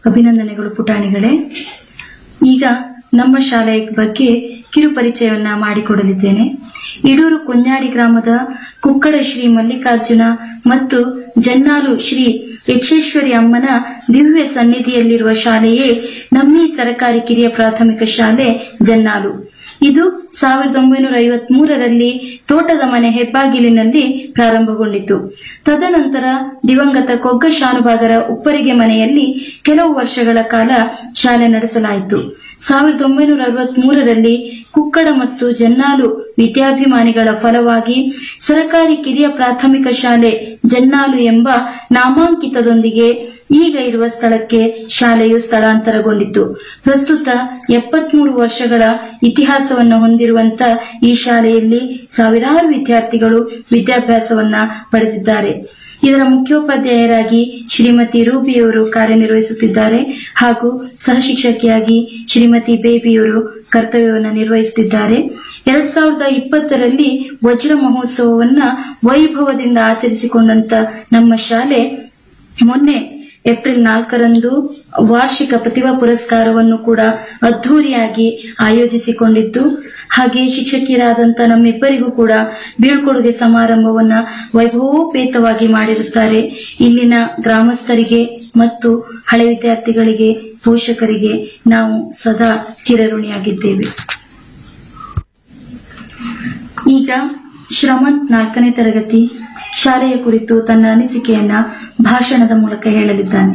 ಅಭಿನಂದನೆಗಳು ಪುಟಾಣಿಗಳೇ ಈಗ ನಮ್ಮ ಶಾಲೆಯ ಬಗ್ಗೆ ಕಿರು ಪರಿಚಯವನ್ನ ಮಾಡಿಕೊಡಲಿದ್ದೇನೆ ಇಡೂರು ಕುഞ്ഞാಡಿ ಗ್ರಾಮದ ಕುಕ್ಕಡ ಶ್ರೀ ಮಲ್ಲಿಕಾರ್ಜುನ ಮತ್ತು ಜನ್ನಾಲು ಶ್ರೀ ಯಕ್ಷೇಶ್ವರಿ ಅಮ್ಮನ ದಿವ್ಯ ಸನ್ನಿಧಿಯಲ್ಲಿರುವ ಶಾಲೆಯೇ ನಮ್ಮಿ ಸರಕಾರಿ ಕಿರಿಯ ಪ್ರಾಥಮಿಕ ಶಾಲೆ ಜನ್ನಾಲು ಇದು ಸಾವಿರದ ಒಂಬೈನೂರ ಐವತ್ ಮೂರರಲ್ಲಿ ತೋಟದ ಮನೆ ಹೆಬ್ಬಾಗಿಲಿನಲ್ಲಿ ಪ್ರಾರಂಭಗೊಂಡಿತು ತದನಂತರ ದಿವಂಗತ ಕೊಗ್ಗ ಶಾನುಭಾಗರ ಉಪ್ಪರಿಗೆ ಮನೆಯಲ್ಲಿ ಕೆಲವು ವರ್ಷಗಳ ಕಾಲ ಶಾಲೆ ನಡೆಸಲಾಯಿತು ಸಾವಿರದ ಒಂಬೈನೂರ ಅರವತ್ ಮೂರರಲ್ಲಿ ಕುಕ್ಕಡ ಮತ್ತು ಜನ್ನಾಲು ವಿದ್ಯಾಭಿಮಾನಿಗಳ ಫಲವಾಗಿ ಸರಕಾರಿ ಕಿರಿಯ ಪ್ರಾಥಮಿಕ ಶಾಲೆ ಜನ್ನಾಲು ಎಂಬ ನಾಮಾಂಕಿತದೊಂದಿಗೆ ಈಗ ಇರುವ ಸ್ಥಳಕ್ಕೆ ಶಾಲೆಯು ಸ್ಥಳಾಂತರಗೊಂಡಿತು ಪ್ರಸ್ತುತ ಎಪ್ಪತ್ಮೂರು ವರ್ಷಗಳ ಇತಿಹಾಸವನ್ನು ಹೊಂದಿರುವಂತ ಈ ಶಾಲೆಯಲ್ಲಿ ಸಾವಿರಾರು ವಿದ್ಯಾರ್ಥಿಗಳು ವಿದ್ಯಾಭ್ಯಾಸವನ್ನ ಪಡೆದಿದ್ದಾರೆ ಇದರ ಮುಖ್ಯೋಪಾಧ್ಯಾಯರಾಗಿ ಶ್ರೀಮತಿ ರೂಬಿಯವರು ಕಾರ್ಯನಿರ್ವಹಿಸುತ್ತಿದ್ದಾರೆ ಹಾಗೂ ಸಹಶಿಕ್ಷಕಿಯಾಗಿ ಶ್ರೀಮತಿ ಬೇಬಿಯವರು ಕರ್ತವ್ಯವನ್ನು ನಿರ್ವಹಿಸುತ್ತಿದ್ದಾರೆ ಎರಡ್ ಸಾವಿರದ ಇಪ್ಪತ್ತರಲ್ಲಿ ವಜ್ರ ಮಹೋತ್ಸವವನ್ನ ವೈಭವದಿಂದ ಆಚರಿಸಿಕೊಂಡಂತ ನಮ್ಮ ಶಾಲೆ ಮೊನ್ನೆ ಏಪ್ರಿಲ್ ನಾಲ್ಕರಂದು ವಾರ್ಷಿಕ ಪ್ರತಿಭಾ ಪುರಸ್ಕಾರವನ್ನು ಕೂಡ ಅದ್ಧೂರಿಯಾಗಿ ಆಯೋಜಿಸಿಕೊಂಡಿದ್ದು ಹಾಗೆ ಶಿಕ್ಷಕಿಯರಾದಂತ ನಮ್ಮಿಬ್ಬರಿಗೂ ಕೂಡ ಬೀಳ್ಕೊಡುಗೆ ಸಮಾರಂಭವನ್ನ ವೈಭವೋಪೇತವಾಗಿ ಮಾಡಿರುತ್ತಾರೆ ಇಲ್ಲಿನ ಗ್ರಾಮಸ್ಥರಿಗೆ ಮತ್ತು ಹಳೆ ವಿದ್ಯಾರ್ಥಿಗಳಿಗೆ ಪೋಷಕರಿಗೆ ನಾವು ಸದಾ ಚಿರಋಣಿಯಾಗಿದ್ದೇವೆ ಈಗ ಶ್ರಮಂತ್ ನಾಲ್ಕನೇ ತರಗತಿ ಶಾಲೆಯ ಕುರಿತು ತನ್ನ ಅನಿಸಿಕೆಯನ್ನ ಭಾಷಣದ ಮೂಲಕ ಹೇಳಲಿದ್ದಾನೆ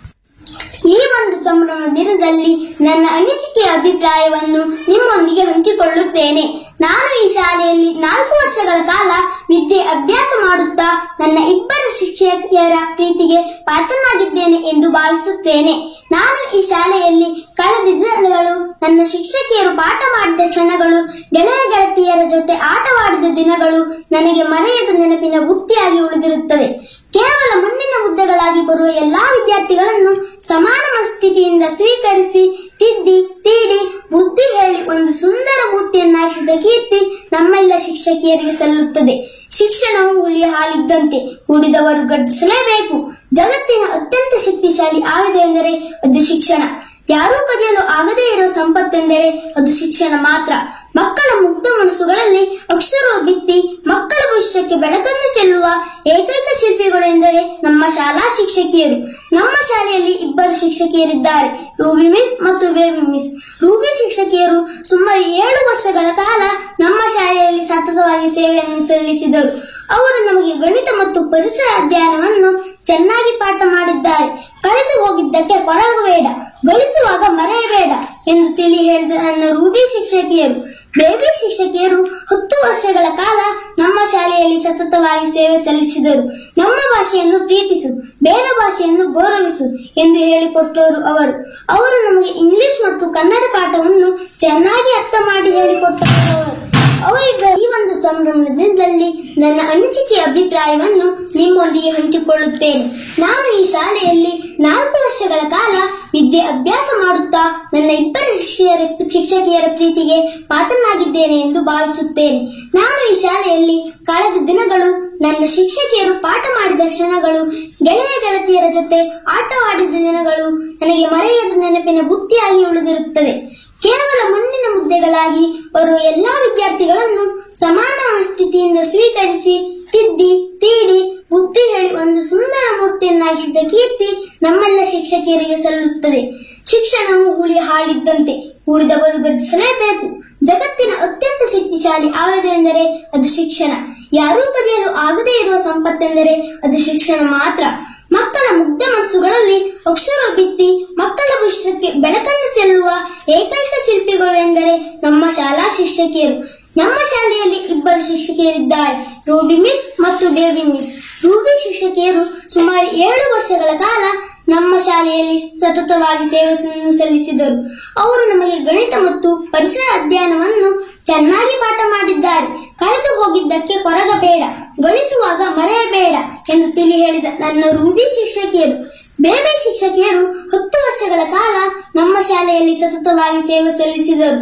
ಈ ಒಂದು ಸಂಭ್ರಮ ದಿನದಲ್ಲಿ ನನ್ನ ಅನಿಸಿಕೆಯ ಅಭಿಪ್ರಾಯವನ್ನು ನಿಮ್ಮೊಂದಿಗೆ ಹಂಚಿಕೊಳ್ಳುತ್ತೇನೆ ನಾನು ಈ ಶಾಲೆಯಲ್ಲಿ ನಾಲ್ಕು ವರ್ಷಗಳ ಕಾಲ ವಿದ್ಯೆ ಅಭ್ಯಾಸ ಮಾಡುತ್ತಾ ನನ್ನ ಇಬ್ಬರು ಶಿಕ್ಷಕಿಯರ ಪ್ರೀತಿಗೆ ಪಾತ್ರನಾಗಿದ್ದೇನೆ ಎಂದು ಭಾವಿಸುತ್ತೇನೆ ನಾನು ಈ ಶಾಲೆಯಲ್ಲಿ ಕಳೆದ ದಿನಗಳು ನನ್ನ ಶಿಕ್ಷಕಿಯರು ಪಾಠ ಮಾಡಿದ ಕ್ಷಣಗಳು ಗೆಳೆಯ ಗೆಳತಿಯರ ಜೊತೆ ಆಟವಾಡಿದ ದಿನಗಳು ನನಗೆ ಮರೆಯದ ನೆನಪಿನ ಬುತ್ತಿಯಾಗಿ ಉಳಿದಿರುತ್ತದೆ ಕೇವಲ ಮುಂದಿನ ಹುದ್ದೆಗಳಾಗಿ ಬರುವ ಎಲ್ಲಾ ವಿದ್ಯಾರ್ಥಿಗಳನ್ನು ಸಮಾನ ಮನಸ್ಥಿತಿಯಿಂದ ಸ್ವೀಕರಿಸಿ ತಿದ್ದಿ ತೀಡಿ ಬುದ್ಧಿ ಹೇಳಿ ಒಂದು ಸುಂದರ ಬುದ್ಧಿಯನ್ನಾಗಿಸಿದ ಕೀರ್ತಿ ನಮ್ಮೆಲ್ಲ ಶಿಕ್ಷಕಿಯರಿಗೆ ಸಲ್ಲುತ್ತದೆ ಶಿಕ್ಷಣವು ಹುಲಿಯ ಹಾಲಿದ್ದಂತೆ ಉಳಿದವರು ಗರ್ಜಿಸಲೇಬೇಕು ಜಗತ್ತಿನ ಅತ್ಯಂತ ಶಕ್ತಿಶಾಲಿ ಆಯುಧ ಎಂದರೆ ಅದು ಶಿಕ್ಷಣ ಯಾರೂ ಕದಿಯಲು ಆಗದೇ ಇರುವ ಸಂಪತ್ತೆಂದರೆ ಅದು ಶಿಕ್ಷಣ ಮಾತ್ರ ಮಕ್ಕಳ ಮುಗ್ಧ ಮನಸ್ಸುಗಳಲ್ಲಿ ಅಕ್ಷರವು ಬಿತ್ತಿ ಮಕ್ಕಳ ಭವಿಷ್ಯಕ್ಕೆ ಬೆಳಕನ್ನು ಚೆಲ್ಲುವ ಏಕೈಕ ಶಿಲ್ಪಿಗಳು ಎಂದರೆ ನಮ್ಮ ಶಾಲಾ ಶಿಕ್ಷಕಿಯರು ನಮ್ಮ ಶಾಲೆಯಲ್ಲಿ ಇಬ್ಬರು ಶಿಕ್ಷಕಿಯರಿದ್ದಾರೆ ರೂಬಿ ಮಿಸ್ ಮತ್ತು ಬೇಬಿ ಮಿಸ್ ರೂಬಿ ಶಿಕ್ಷಕಿಯರು ಸುಮಾರು ಏಳು ವರ್ಷಗಳ ಕಾಲ ನಮ್ಮ ಶಾಲೆಯಲ್ಲಿ ಸತತವಾಗಿ ಸೇವೆಯನ್ನು ಸಲ್ಲಿಸಿದರು ಅವರು ನಮಗೆ ಗಣಿತ ಮತ್ತು ಪರಿಸರ ಅಧ್ಯಯನವನ್ನು ಚೆನ್ನಾಗಿ ಪಾಠ ಮಾಡಿದ್ದಾರೆ ಕಳೆದು ಹೋಗಿದ್ದಕ್ಕೆ ಕೊರಗಬೇಡ ಗಳಿಸುವಾಗ ಮರೆಯಬೇಡ ಎಂದು ತಿಳಿ ಹೇಳಿದ ನನ್ನ ರೂಬಿ ಶಿಕ್ಷಕಿಯರು ಬೇಬಿ ಶಿಕ್ಷಕಿಯರು ಹತ್ತು ವರ್ಷಗಳ ಕಾಲ ನಮ್ಮ ಶಾಲೆಯಲ್ಲಿ ಸತತವಾಗಿ ಸೇವೆ ಸಲ್ಲಿಸಿದರು ನಮ್ಮ ಭಾಷೆಯನ್ನು ಪ್ರೀತಿಸು ಬೇರೆ ಭಾಷೆಯನ್ನು ಗೌರವಿಸು ಎಂದು ಹೇಳಿಕೊಟ್ಟವರು ಅವರು ಅವರು ನಮಗೆ ಇಂಗ್ಲಿಷ್ ಮತ್ತು ಕನ್ನಡ ಪಾಠವನ್ನು ಚೆನ್ನಾಗಿ ಅರ್ಥ ಮಾಡಿ ಹೇಳಿಕೊಟ್ಟವರು ಅವರು ಅವರಿಗೆ ಈ ಒಂದು ಸಂಭ್ರಮದಲ್ಲಿ ನನ್ನ ಅನಿಸಿಕೆಯ ಅಭಿಪ್ರಾಯವನ್ನು ನಿಮ್ಮೊಂದಿಗೆ ಹಂಚಿಕೊಳ್ಳುತ್ತೇನೆ ನಾನು ಈ ಶಾಲೆಯಲ್ಲಿ ನಾಲ್ಕು ವರ್ಷಗಳ ಕಾಲ ವಿದ್ಯೆ ಅಭ್ಯಾಸ ಮಾಡುತ್ತಾ ನನ್ನ ಇಬ್ಬರು ಶಿಷ್ಯರ ಶಿಕ್ಷಕಿಯರ ಪ್ರೀತಿಗೆ ಪಾತ್ರನಾಗಿದ್ದೇನೆ ಎಂದು ಭಾವಿಸುತ್ತೇನೆ ನಾನು ಈ ಶಾಲೆಯಲ್ಲಿ ಕಳೆದ ದಿನಗಳು ನನ್ನ ಶಿಕ್ಷಕಿಯರು ಪಾಠ ಮಾಡಿದ ಕ್ಷಣಗಳು ಗೆಳೆಯ ಗೆಳತಿಯರ ಜೊತೆ ಆಟವಾಡಿದ ದಿನಗಳು ನನಗೆ ಮರೆಯದ ನೆನಪಿನ ಬುತ್ತಿಯಾಗಿ ಉಳಿದಿರುತ್ತದೆ ಕೇವಲ ಮಣ್ಣಿನ ಮುದ್ದೆಗಳಾಗಿ ಬರುವ ಎಲ್ಲಾ ವಿದ್ಯಾರ್ಥಿಗಳನ್ನು ಸಮಾನ ಸ್ಥಿತಿಯಿಂದ ಸ್ವೀಕರಿಸಿ ತಿದ್ದಿ ತೀಡಿ ಬುದ್ಧಿ ಹೇಳಿ ಒಂದು ಸುಂದರ ಮೂರ್ತಿಯನ್ನಾಗಿಸಿದ ಕೀರ್ತಿ ನಮ್ಮೆಲ್ಲ ಶಿಕ್ಷಕಿಯರಿಗೆ ಸಲ್ಲುತ್ತದೆ ಶಿಕ್ಷಣವು ಹುಳಿ ಹಾಲಿದ್ದಂತೆ ಉಳಿದವರು ಗರ್ಜಿಸಲೇಬೇಕು ಜಗತ್ತಿನ ಅತ್ಯಂತ ಶಕ್ತಿಶಾಲಿ ಆಯುಧ ಎಂದರೆ ಅದು ಶಿಕ್ಷಣ ಯಾರೂ ಕದಿಯಲು ಆಗದೇ ಇರುವ ಸಂಪತ್ತೆಂದರೆ ಅದು ಶಿಕ್ಷಣ ಮಾತ್ರ ಮಕ್ಕಳ ಮುಗ್ಧ ಮನಸ್ಸುಗಳಲ್ಲಿ ಅಕ್ಷರ ಬಿತ್ತಿ ಮಕ್ಕಳ ಭವಿಷ್ಯಕ್ಕೆ ಬೆಳಕನ್ನು ಚೆಲ್ಲುವ ಏಕೈಕ ಶಿಲ್ಪಿಗಳು ಎಂದರೆ ನಮ್ಮ ಶಾಲಾ ಶಿಕ್ಷಕಿಯರು ನಮ್ಮ ಶಾಲೆಯಲ್ಲಿ ಇಬ್ಬರು ಶಿಕ್ಷಕಿಯರಿದ್ದಾರೆ ರೂಬಿ ಮಿಸ್ ಮತ್ತು ಬೇಬಿ ಮಿಸ್ ರೂಬಿ ಶಿಕ್ಷಕಿಯರು ಸುಮಾರು ಏಳು ವರ್ಷಗಳ ಕಾಲ ನಮ್ಮ ಶಾಲೆಯಲ್ಲಿ ಸತತವಾಗಿ ಸೇವೆಯನ್ನು ಸಲ್ಲಿಸಿದರು ಅವರು ನಮಗೆ ಗಣಿತ ಮತ್ತು ಪರಿಸರ ಅಧ್ಯಯನವನ್ನು ಚೆನ್ನಾಗಿ ಪಾಠ ಮಾಡಿದ್ದಾರೆ ಕಳೆದು ಹೋಗಿದ್ದಕ್ಕೆ ಕೊರಗಬೇಡ ಗಳಿಸುವಾಗ ಮರೆಯಬೇಡ ಎಂದು ತಿಳಿ ಹೇಳಿದ ನನ್ನ ರೂಬಿ ಶಿಕ್ಷಕಿಯರು ಬೇಬೆ ಶಿಕ್ಷಕಿಯರು ಹತ್ತು ವರ್ಷಗಳ ಕಾಲ ನಮ್ಮ ಶಾಲೆಯಲ್ಲಿ ಸತತವಾಗಿ ಸೇವೆ ಸಲ್ಲಿಸಿದರು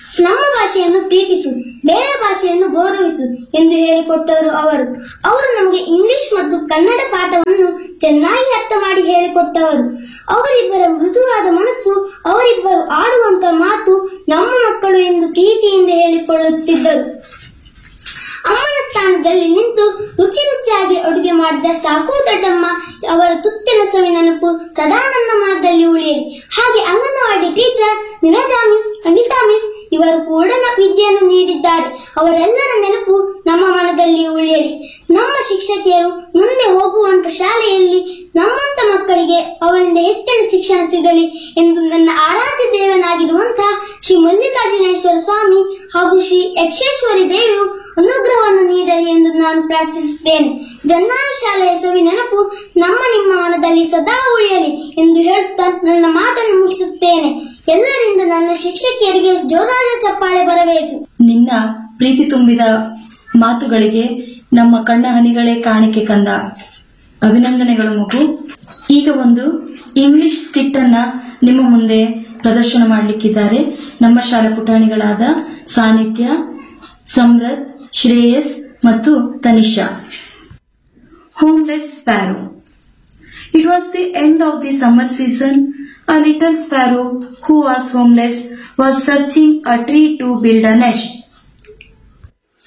ನಮ್ಮ ಭಾಷೆಯನ್ನು ಪ್ರೀತಿಸು ಬೇರೆ ಭಾಷೆಯನ್ನು ಗೌರವಿಸು ಎಂದು ಹೇಳಿಕೊಟ್ಟವರು ಅವರು ಅವರು ನಮಗೆ ಇಂಗ್ಲಿಷ್ ಮತ್ತು ಕನ್ನಡ ಪಾಠವನ್ನು ಚೆನ್ನಾಗಿ ಅರ್ಥ ಮಾಡಿ ಹೇಳಿಕೊಟ್ಟವರು ಅವರಿಬ್ಬರ ಮೃದುವಾದ ಮನಸ್ಸು ಅವರಿಬ್ಬರು ಆಡುವಂತ ಮಾತು ನಮ್ಮ ಮಕ್ಕಳು ಎಂದು ಪ್ರೀತಿಯಿಂದ ಹೇಳಿಕೊಳ್ಳುತ್ತಿದ್ದರು ಅಮ್ಮನ ಸ್ಥಾನದಲ್ಲಿ ನಿಂತು ರುಚಿ ರುಚಿಯಾಗಿ ಅಡುಗೆ ಮಾಡಿದ ಸಾಕು ದೊಡ್ಡಮ್ಮ ಅವರ ತುತ್ತಿನ ಸವಿ ನೆನಪು ಸದಾ ನನ್ನ ಮನದಲ್ಲಿ ಉಳಿಯಲಿ ಹಾಗೆ Anganwadi teacher Neeraja miss Anitha miss ಇವರು ಕೂಡ ನ- ವಿದ್ಯೆಯನ್ನು ನೀಡಿದ್ದಾರೆ ಅವರೆಲ್ಲರ ನೆನಪು ನಮ್ಮ ಮನದಲ್ಲಿ ಉಳಿಯಲಿ ನಮ್ಮ ಶಿಕ್ಷಕಿಯರು ಮುಂದೆ ಹೋಗುವಂತ ಶಾಲೆಯಲ್ಲಿ ನಮ್ಮಂತ ಮಕ್ಕಳಿಗೆ ಅವರಿಂದ ಹೆಚ್ಚಿನ ಶಿಕ್ಷಣ ಸಿಗಲಿ ಎಂದು ನನ್ನ ಆರಾಧ್ಯ ದೇವನಾಗಿರುವಂತಹ ಶ್ರೀ ಮಲ್ಲಿಕಾರ್ಜುನೇಶ್ವರ ಸ್ವಾಮಿ ಹಾಗೂ ಶ್ರೀ ಯಕ್ಷೇಶ್ವರಿ ದೇವಿಯು ಅನುಗ್ರಹವನ್ನು ನೀಡಲಿ ಎಂದು ನಾನು ಪ್ರಾರ್ಥಿಸುತ್ತೇನೆ ಜನ್ನಾರು ಶಾಲೆಯ ಸವಿ ನೆನಪು ನಮ್ಮ ನಿಮ್ಮ ಮನದಲ್ಲಿ ಸದಾ ಉಳಿಯಲಿ ಎಂದು ಹೇಳುತ್ತಾ ನನ್ನ ಮಾತನ್ನು ಮುಗಿಸುತ್ತೇನೆ ಎಲ್ಲರಿಂದ ನನ್ನ ಶಿಕ್ಷಕಿಯರಿಗೆ ಜೋರಾದ ಚಪ್ಪಾಳೆ ಬರಬೇಕು ನಿನ್ನ ಪ್ರೀತಿ ತುಂಬಿದ ಮಾತುಗಳಿಗೆ ನಮ್ಮ ಕಣ್ಣ ಹನಿಗಳೇ ಕಾಣಿಕೆ ಕಂದ ಅಭಿನಂದನೆಗಳು ಮಗು ಈಗ ಒಂದು ಇಂಗ್ಲಿಷ್ ಸ್ಕಿಟ್ ಅನ್ನ ನಿಮ್ಮ ಮುಂದೆ ಪ್ರದರ್ಶನ ಮಾಡಲಿಕ್ಕಿದ್ದಾರೆ ನಮ್ಮ ಶಾಲಾ ಪುಟಾಣಿಗಳಾದ ಸಾನಿಧ್ಯ ಸಮೃತ್ ಶ್ರೇಯಸ್ ಮತ್ತು Tanisha homeless sparrow It was the end of the summer season. A little sparrow who was homeless was searching a tree to build a nest.